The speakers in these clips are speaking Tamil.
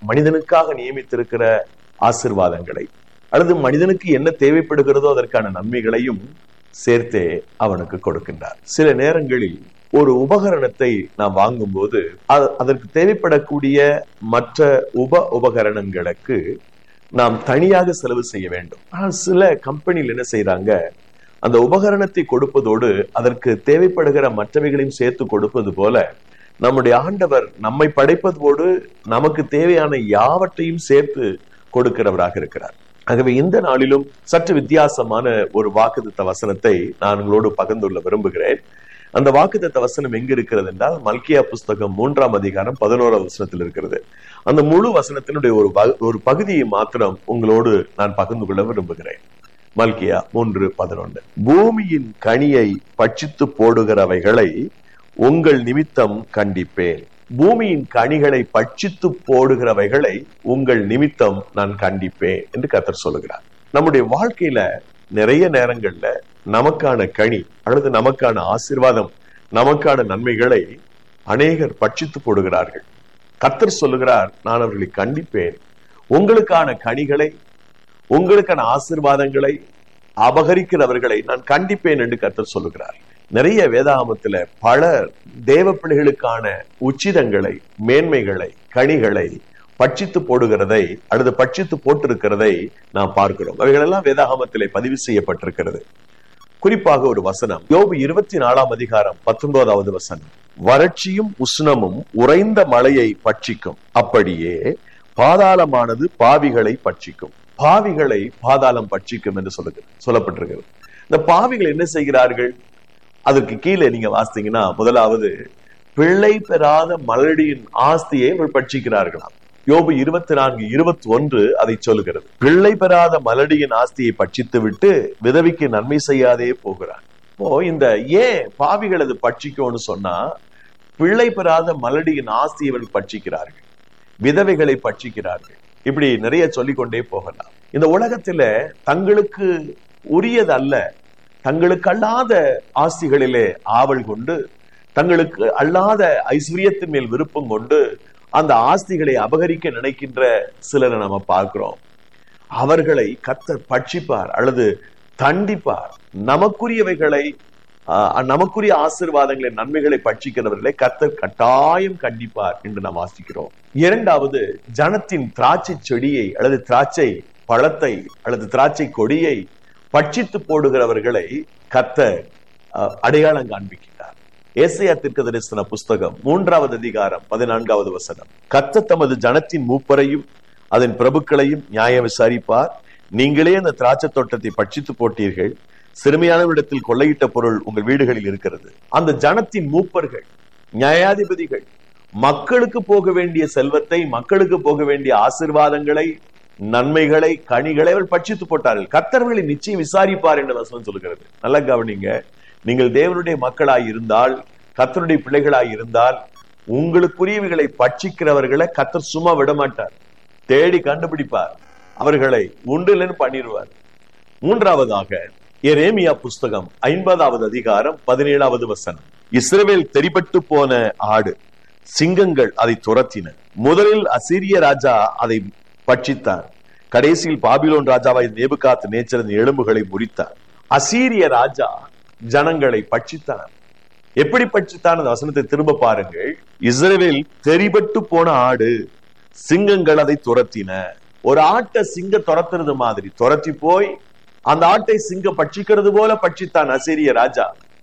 மனிதனுக்காக நியமித்திருக்கிற ஆசிர்வாதங்களை அல்லது மனிதனுக்கு என்ன தேவைப்படுகிறதோ அதற்கான நன்மைகளையும் சேர்த்தே அவனுக்கு கொடுக்கின்றார் சில நேரங்களில் ஒரு உபகரணத்தை நாம் வாங்கும்போது அ- அதற்கு தேவைப்படக்கூடிய மற்ற உப உபகரணங்களுக்கு நாம் தனியாக செலவு செய்ய வேண்டும் ஆனால் சில கம்பெனியில் என்ன செய்றாங்க அந்த உபகரணத்தை கொடுப்பதோடு அதற்கு தேவைப்படுகிற மற்றவைகளையும் சேர்த்து கொடுப்பது போல நம்முடைய ஆண்டவர் நம்மை படைப்பதோடு நமக்கு தேவையான யாவற்றையும் சேர்த்து கொடுக்கிறவராக இருக்கிறார் ஆகவே இந்த நாளிலும் சற்று வித்தியாசமான ஒரு வாக்குத்தத்த வசனத்தை நான் உங்களோடு பகிர்ந்துள்ள விரும்புகிறேன் அந்த வாக்குத்தத்த வசனம் எங்க இருக்கிறது என்றால் மல்கியா புஸ்தகம் மூன்றாம் அதிகாரம் பதினோராம் வசனத்தில் இருக்கிறது அந்த முழு வசனத்தினுடைய ஒரு பகு- ஒரு பகுதியை மாத்திரம் உங்களோடு நான் பகிர்ந்து கொள்ள விரும்புகிறேன் மல்கியா மூன்று பதினொன்று பூமியின் கனியை பட்சித்து போடுகிறவைகளை உங்கள் நிமித்தம் கண்டிப்பேன் பூமியின் கனிகளை பட்சித்து போடுகிறவைகளை உங்கள் நிமித்தம் நான் கண்டிப்பேன் என்று கர்த்தர் சொல்லுகிறார் நம்முடைய வாழ்க்கையில நிறைய நேரங்கள்ல நமக்கான கனி அல்லது நமக்கான ஆசீர்வாதம் நமக்கான நன்மைகளை அநேகர் பட்சித்து போடுகிறார்கள் கர்த்தர் சொல்லுகிறார் நான் அவர்களை கண்டிப்பேன் உங்களுக்கான கனிகளை உங்களுக்கான ஆசீர்வாதங்களை அபகரிக்கிறவர்களை நான் கண்டிப்பேன் என்று கர்த்தர் சொல்லுகிறார் நிறைய வேதாகமத்துல பல தேவ பிள்ளைகளுக்கான உச்சிதங்களை மேன்மைகளை கனிகளை பட்சித்து போடுகிறதை அல்லது பட்சித்து போட்டிருக்கிறதை நாம் பார்க்கிறோம் அவைகளெல்லாம் வேதாகமத்திலே பதிவு செய்யப்பட்டிருக்கிறது குறிப்பாக ஒரு வசனம் யோபு இருபத்தி நாலாம் அதிகாரம் பத்தொன்பதாவது வசனம் வறட்சியும் உஷ்ணமும் உறைந்த மழையை பட்சிக்கும் அப்படியே பாதாளமானது பாவிகளை பட்சிக்கும் பாவிகளை பாதாளம் பட்சிக்கும் என்று சொல்லுகிறது சொல்லப்பட்டிருக்கிறது இந்த பாவிகள் என்ன செய்கிறார்கள் அதற்கு கீழே நீங்க வாசித்தீங்கன்னா முதலாவது பிள்ளை பெறாத மலடியின் ஆஸ்தியை இவர்கள் பட்சிக்கிறார்களாம் யோபு இருபத்தி நான்கு இருபத்தி ஒன்று அதை சொல்லுகிறது பிள்ளை பெறாத மலடியின் ஆஸ்தியை பட்சித்து விட்டு விதவிக்கு நன்மை செய்யாதே போகிறார் இப்போ இந்த ஏன் பாவிகள் அது பட்சிக்கும்னு சொன்னா பிள்ளை பெறாத மலடியின் ஆஸ்தியை இவர்கள் பட்சிக்கிறார்கள் விதவைகளை பட்சிக்கிறார்கள் இப்படி நிறைய சொல்லிக்கொண்டே போகலாம் இந்த உலகத்துல தங்களுக்கு உரியது அல்ல தங்களுக்கு அல்லாத ஆஸ்திகளிலே ஆவல் கொண்டு தங்களுக்கு அல்லாத ஐஸ்வர்யத்தின் மேல் விருப்பம் கொண்டு அந்த ஆஸ்திகளை அபகரிக்க நினைக்கின்ற சிலரை நம்ம பார்க்கிறோம் அவர்களை கத்தர் பட்சிப்பார் அல்லது தண்டிப்பார் நமக்குரியவைகளை ஆஹ், நமக்குரிய ஆசீர்வாதங்களை நன்மைகளை பட்சிக்கிறவர்களை கத்தர் கட்டாயம் கண்டிப்பார் என்று நாம் வாசிக்கிறோம் இரண்டாவது ஜனத்தின் திராட்சை செடியை அல்லது திராட்சை பழத்தை அல்லது திராட்சை கொடியை பட்சித்து போடுகிறவர்களை கத்தர் ஆஹ், அடையாளம் காண்பிக்கிறார் ஏசையா தீர்க்க தரிசன புஸ்தகம் மூன்றாவது அதிகாரம் பதினான்காவது வசனம் கத்த தமது ஜனத்தின் மூப்பரையும் அதன் பிரபுக்களையும் நியாயம் விசாரிப்பார் நீங்களே அந்த திராட்சை தோட்டத்தை பட்சித்து போட்டீர்கள் சிறுமியானவரிடத்தில் கொள்ளையிட்ட பொருள் உங்கள் வீடுகளில் இருக்கிறது அந்த ஜனத்தின் மூப்பர்கள் நியாயாதிபதிகள் மக்களுக்கு போக வேண்டிய செல்வத்தை மக்களுக்கு போக வேண்டிய ஆசிர்வாதங்களை நன்மைகளை கனிகளை அவர் பட்சித்து போட்டார்கள் கர்த்தர்களை நிச்சயம் விசாரிப்பார் என்று வசனம் சொல்கிறது நல்ல கவனிங்க நீங்கள் தேவனுடைய மக்களாய் இருந்தால் கர்த்தருடைய பிள்ளைகளாய் இருந்தால் உங்களுக்குரியவைகளை பட்சிக்கிறவர்களை கர்த்தர் சும்மா விட மாட்டார் தேடி கண்டுபிடிப்பார் அவர்களை உண்டுலன்னு பண்ணிடுவார் மூன்றாவதாக எரேமியா புஸ்தகம் ஐம்பதாவது அதிகாரம் பதினேழாவது வசனம் இஸ்ரவேல் தெரிபட்டு போன ஆடு சிங்கங்கள் அதை துரத்தின முதலில் அசீரிய ராஜா அதை பட்சித்தார் கடைசியில் பாபிலோன் ராஜாவாய் நேபுகாத் நேச்சரின் எலும்புகளை முறித்தார் அசீரிய ராஜா ஜனங்களை பட்சித்தார் எப்படி பட்சித்தான் அந்த வசனத்தை திரும்ப பாருங்கள் இஸ்ரவேல் தெரிபட்டு போன ஆடு சிங்கங்கள் அதை துரத்தின ஒரு ஆட்டை சிங்க துரத்துறது மாதிரி துரத்தி போய் அந்த ஆட்டை சிங்க பட்சிக்கிறது போல பட்சித்தான் அசீரிய ராஜா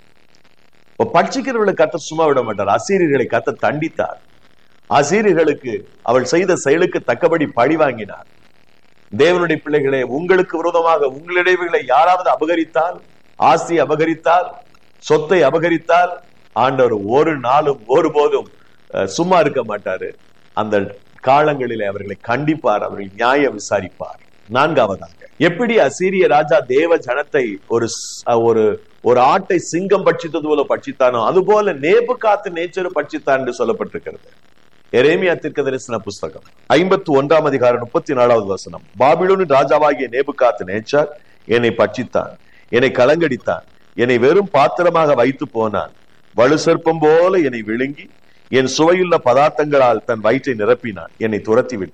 இப்ப பட்சிக்கிறவர்களை கத்த சும்மா விட மாட்டார் அசீரியர்களை கத்த தண்டித்தார் அசீரியர்களுக்கு அவள் செய்த செயலுக்கு தக்கபடி பழி வாங்கினார் தேவனுடைய பிள்ளைகளே உங்களுக்கு விரோதமாக உங்களிடையவைகளை யாராவது அபகரித்தால் ஆஸ்தி அபகரித்தால் சொத்தை அபகரித்தால் ஆண்டவர் ஒரு நாளும் ஒருபோதும் அஹ், சும்மா இருக்க மாட்டாரு அந்த காலங்களிலே அவர்களை கண்டிப்பார் அவர்கள் நியாயம் விசாரிப்பார் நான்காவதாக எப்படி அசீரிய ராஜா தேவ ஜனத்தை ஒரு ஸ்- ஒரு ஒரு ஆட்டை சிங்கம் பட்சித்தது போல பட்சித்தானோ அதுபோல நேபு காத்து நேச்சரு பட்சித்தான் என்று சொல்லப்பட்டிருக்கிறது எரேமியா தீர்க்க தரிசன புஸ்தகம் ஐம்பத்தி ஒன்றாம் அதிகாரம் முப்பத்தி நாலாவது வசனம் பாபிலோனின் ராஜாவாகிய நேபுகாத்து நேச்சார் என்னை பட்சித்தான் என்னை கலங்கடித்தான் என்னை வெறும் பாத்திரமாக வைத்து போனான் வலு சர்ப்பம் போல என்னை விழுங்கி என் சுவையுள்ள பதார்த்தங்களால் தன் வயிற்றை நிரப்பினான் என்னை துரத்தி விட்டான்